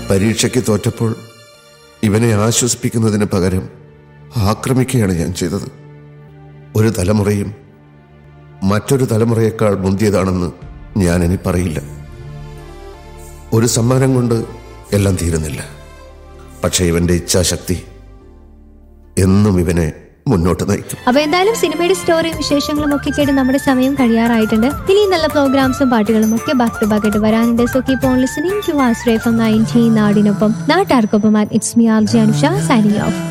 പരീക്ഷയ്ക്ക് തോറ്റപ്പോൾ ഇവനെ ആശ്വസിപ്പിക്കുന്നതിന് പകരം ആക്രമിക്കുകയാണ് ഞാൻ ചെയ്തത് ഒരു തലമുറയും മറ്റൊരു തലമുറയേക്കാൾ മുന്തിയതാണെന്ന് ഞാൻ ഇനി പറയില്ല ഒരു സമ്മാനം കൊണ്ട് എല്ലാം തീരുന്നില്ല പക്ഷെ ഇവന്റെ ഇച്ഛാശക്തി എന്നും ഇവനെ മുന്നോട്ട് നയിക്കും അപ്പൊ എന്തായാലും സിനിമയുടെ സ്റ്റോറിയും വിശേഷങ്ങളും ഒക്കെ കേട്ട് നമ്മുടെ സമയം കഴിയാറായിട്ടുണ്ട് ഇനി നല്ല പ്രോഗ്രാംസും പാട്ടുകളും ഒക്കെ ബാക്ക് ടു ബാക്ക് ആയിട്ട് വരാനുണ്ട് so keep on listening to Ashraya from nineteen നാടിനൊപ്പം നാട്ടാർക്കൊപ്പം it's me R G Anusha signing of